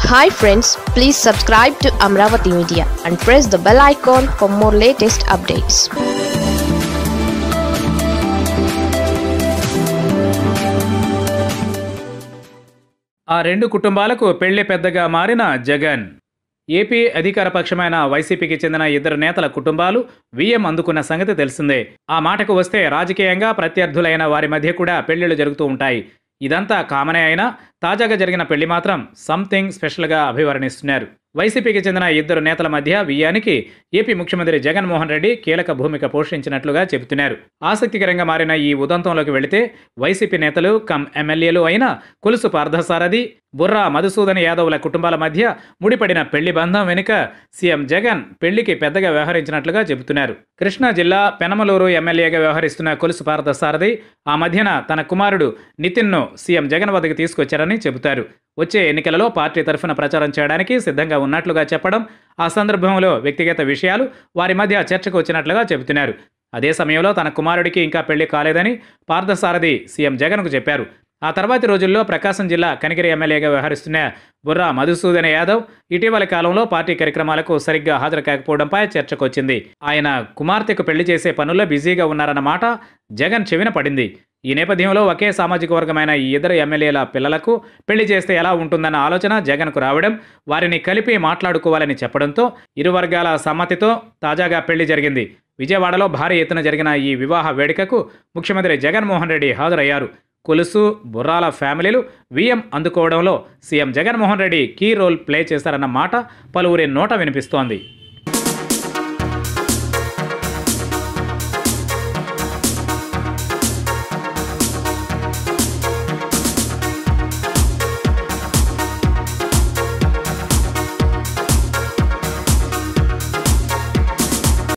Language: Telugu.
hi friends please subscribe to Amaravati media and press the bell icon for more latest updates ఆ రెండు కుటుంబాలకు పెళ్లి పెద్దగా మారిన జగన్ ఏపీ అధికార పక్షమైన వైసీపీకి చెందిన ఇద్దరు నేతల కుటుంబాలు విఎం అందుకున్న సంగతి తెలిసిందే ఆ మాటకు వస్తే రాజకీయంగా ప్రత్యర్థులైన వారి మధ్య కూడా పెళ్లిళ్లు జరుగుతూ ఉంటాయి ఇదంతా కామనే అయినా తాజాగా జరిగిన పెళ్లి మాత్రం సంథింగ్ స్పెషల్గా అభివర్ణిస్తున్నారు వైసీపీకి చెందిన ఇద్దరు నేతల మధ్య వియ్యానికి ఏపీ ముఖ్యమంత్రి జగన్మోహన్ రెడ్డి కీలక భూమిక పోషించినట్లుగా చెబుతున్నారు ఆసక్తికరంగా మారిన ఈ ఉదంతంలోకి వెళితే వైసీపీ నేతలు కమ్ ఎమ్మెల్యేలు అయిన కొలుసు పార్థసారథి బుర్రా మధుసూదన్ యాదవ్ల కుటుంబాల మధ్య ముడిపడిన పెళ్లి బంధం వెనుక సీఎం జగన్ పెళ్లికి పెద్దగా వ్యవహరించినట్లుగా చెబుతున్నారు కృష్ణా జిల్లా పెనమలూరు ఎమ్మెల్యేగా వ్యవహరిస్తున్న కొలుసు పార్థసారథి ఆ మధ్యన తన కుమారుడు నితిన్ను సీఎం జగన్ వద్దకు తీసుకొచ్చారని చెబుతారు వచ్చే ఎన్నికలలో పార్టీ తరఫున ప్రచారం చేయడానికి సిద్ధంగా ఉన్నట్లుగా చెప్పడం ఆ సందర్భంలో వ్యక్తిగత విషయాలు వారి మధ్య చర్చకు వచ్చినట్లుగా చెబుతున్నారు అదే సమయంలో తన కుమారుడికి ఇంకా పెళ్లి కాలేదని పార్థసారథి సీఎం జగన్కు చెప్పారు ఆ తర్వాతి రోజుల్లో ప్రకాశం జిల్లా కనిగిరి ఎమ్మెల్యేగా వ్యవహరిస్తున్న బుర్రా మధుసూదన్ యాదవ్ ఇటీవల కాలంలో పార్టీ కార్యక్రమాలకు సరిగ్గా హాజరు కాకపోవడంపై చర్చకొచ్చింది ఆయన కుమార్తెకు పెళ్లి చేసే పనుల్లో బిజీగా ఉన్నారన్న మాట జగన్ చెవిన పడింది ఈ నేపథ్యంలో ఒకే సామాజిక వర్గమైన ఈ ఇద్దరు ఎమ్మెల్యేల పిల్లలకు పెళ్లి చేస్తే ఎలా ఉంటుందన్న ఆలోచన జగన్కు రావడం వారిని కలిపి మాట్లాడుకోవాలని చెప్పడంతో ఇరు వర్గాల సమ్మతితో తాజాగా పెళ్లి జరిగింది విజయవాడలో భారీ ఎత్తున జరిగిన ఈ వివాహ వేడుకకు ముఖ్యమంత్రి జగన్మోహన్ రెడ్డి హాజరయ్యారు కొలుసు బుర్రాల ఫ్యామిలీలు విఎం అందుకోవడంలో CM Jaganmohan Reddy key role play చేశారన్న మాట పలువురి నోట వినిపిస్తోంది